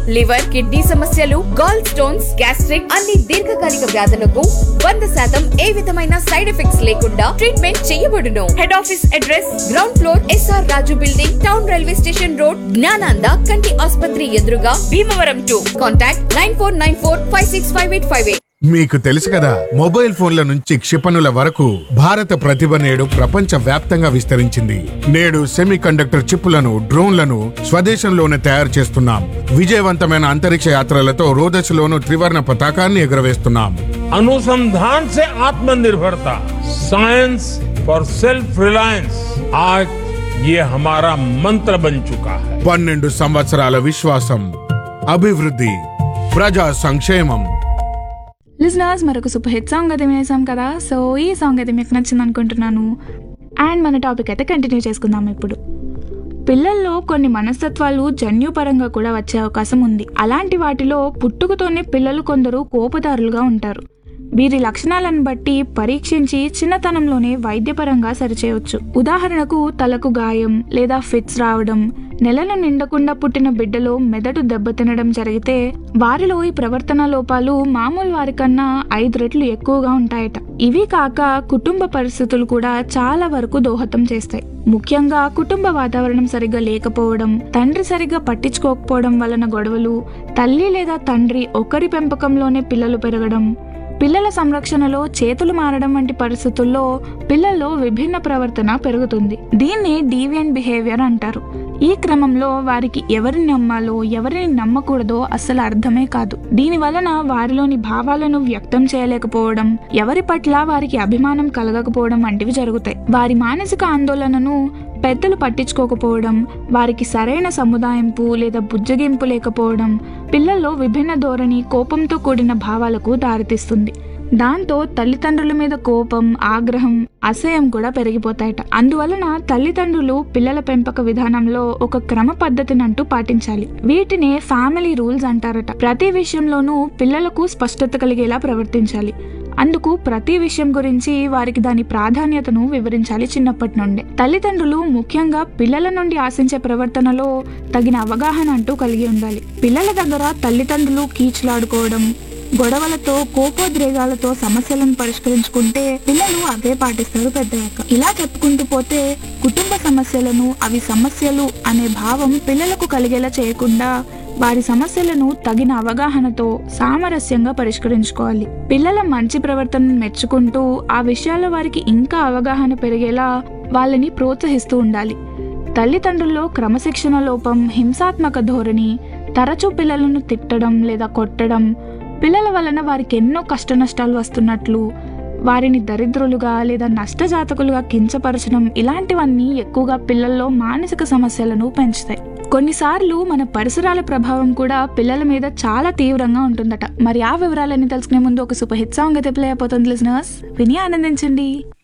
liver kidney సమస్యలు gall stones gastric అన్ని దీర్ఘకాలిక వ్యాధులకు వంద శాతం ఏ విధమైన సైడ్ ఎఫెక్ట్స్ లేకుండా ట్రీట్మెంట్ చేయబడును head office address ground floor SR Raju building town railway station road Gnananda కంటి ఆసుపత్రి ఎదురుగా Bhimavaram to contact nine four nine four five six five eight five eight మీకు తెలుసు కదా మొబైల్ ఫోన్ల నుంచి క్షిపణుల వరకు భారత ప్రతిభ నేడు ప్రపంచ వ్యాప్తంగా విస్తరించింది నేడు సెమీ కండక్టర్ చిప్పులను డ్రోన్లను స్వదేశంలోనే తయారు చేస్తున్నాం విజయవంతమైన అంతరిక్ష యాత్రలతో రోదశలోను త్రివర్ణ పతాకాన్ని ఎగురవేస్తున్నాం अनुसंधान से आत्मनिर्भरता साइंस फॉर सेल्फ रिलायंस आज ये हमारा मंत्र बन चुका है పన్నెండు సంవత్సరాల విశ్వాసం అభివృద్ధి ప్రజా సంక్షేమం లిజనర్స్ మరొక సూపర్ హిట్ సాంగ్ అయితే వినేసాం కదా సో ఈ సాంగ్ అయితే మీకు నచ్చింది అనుకుంటున్నాను అండ్ మన టాపిక్ అయితే కంటిన్యూ చేసుకుందాం ఇప్పుడు పిల్లల్లో కొన్ని మనస్తత్వాలు జన్యుపరంగా కూడా వచ్చే అవకాశం ఉంది అలాంటి వాటిలో పుట్టుకతోనే పిల్లలు కొందరు కోపదారులుగా ఉంటారు వీరి లక్షణాలను బట్టి పరీక్షించి చిన్నతనంలోనే వైద్యపరంగా సరిచేయవచ్చు ఉదాహరణకు తలకు గాయం లేదా ఫిట్స్ రావడం నెలలు నిండకుండా పుట్టిన బిడ్డలో మెదడు దెబ్బతినడం జరిగితే వారిలో ఈ ప్రవర్తన లోపాలు మామూలు వారికన్నా ఐదు రెట్లు ఎక్కువగా ఉంటాయట ఇవి కాక కుటుంబ పరిస్థితులు కూడా చాలా వరకు దోహదం చేస్తాయి ముఖ్యంగా కుటుంబ వాతావరణం సరిగ్గా లేకపోవడం తండ్రి సరిగ్గా పట్టించుకోకపోవడం వలన గొడవలు తల్లి లేదా తండ్రి ఒకరి పెంపకంలోనే పిల్లలు పెరగడం పిల్లల సంరక్షణలో చేతులు మారడం వంటి పరిస్థితుల్లో పిల్లల్లో విభిన్న ప్రవర్తన పెరుగుతుంది దీన్ని డీవియన్ బిహేవియర్ అంటారు ఈ క్రమంలో వారికి ఎవరిని నమ్మాలో ఎవరిని నమ్మకూడదో అస్సలు అర్థమే కాదు దీని వలన వారిలోని భావాలను వ్యక్తం చేయలేకపోవడం ఎవరి పట్ల వారికి అభిమానం కలగకపోవడం వంటివి జరుగుతాయి వారి మానసిక ఆందోళనను పెద్దలు పట్టించుకోకపోవడం వారికి సరైన సముదాయింపు లేదా బుజ్జగింపు లేకపోవడం పిల్లల్లో విభిన్న ధోరణి కోపంతో కూడిన భావాలకు దారితీస్తుంది దాంతో తల్లిదండ్రుల మీద కోపం ఆగ్రహం అసహ్యం కూడా పెరిగిపోతాయట అందువలన తల్లిదండ్రులు పిల్లల పెంపక విధానంలో ఒక క్రమ పద్ధతినంటూ పాటించాలి వీటినే ఫ్యామిలీ రూల్స్ అంటారట ప్రతి విషయంలోనూ పిల్లలకు స్పష్టత కలిగేలా ప్రవర్తించాలి అందుకు ప్రతి విషయం గురించి వారికి దాని ప్రాధాన్యతను వివరించాలి చిన్నప్పటి నుండే తల్లిదండ్రులు ముఖ్యంగా పిల్లల నుండి ఆశించే ప్రవర్తనలో తగిన అవగాహన అంటూ కలిగి ఉండాలి పిల్లల దగ్గర తల్లిదండ్రులు కీచులాడుకోవడం గొడవలతో కోపోద్రేగాలతో సమస్యలను పరిష్కరించుకుంటే పిల్లలు అవే పాటిస్తారు పెద్దయ్యాక ఇలా చెప్పుకుంటూ పోతే కుటుంబ సమస్యలను అవి సమస్యలు అనే భావం పిల్లలకు కలిగేలా చేయకుండా వారి సమస్యలను తగిన అవగాహనతో సామరస్యంగా పరిష్కరించుకోవాలి పిల్లల మంచి ప్రవర్తనను మెచ్చుకుంటూ ఆ విషయాల్లో వారికి ఇంకా అవగాహన పెరిగేలా వాళ్ళని ప్రోత్సహిస్తూ ఉండాలి తల్లిదండ్రుల్లో క్రమశిక్షణ లోపం హింసాత్మక ధోరణి తరచూ పిల్లలను తిట్టడం లేదా కొట్టడం పిల్లల వలన వారికి ఎన్నో కష్ట నష్టాలు వస్తున్నట్లు వారిని దరిద్రులుగా లేదా నష్టజాతకులుగా కించపరచడం ఇలాంటివన్నీ ఎక్కువగా పిల్లల్లో మానసిక సమస్యలను పెంచుతాయి కొన్నిసార్లు మన పరిసరాల ప్రభావం కూడా పిల్లల మీద చాలా తీవ్రంగా ఉంటుందట మరి ఆ వివరాలన్నీ తెలుసుకునే ముందు ఒక సూపర్ హిట్ సాంగ్ అయితే ప్లే అయిపోతుంది లిజనర్స్ విని ఆనందించండి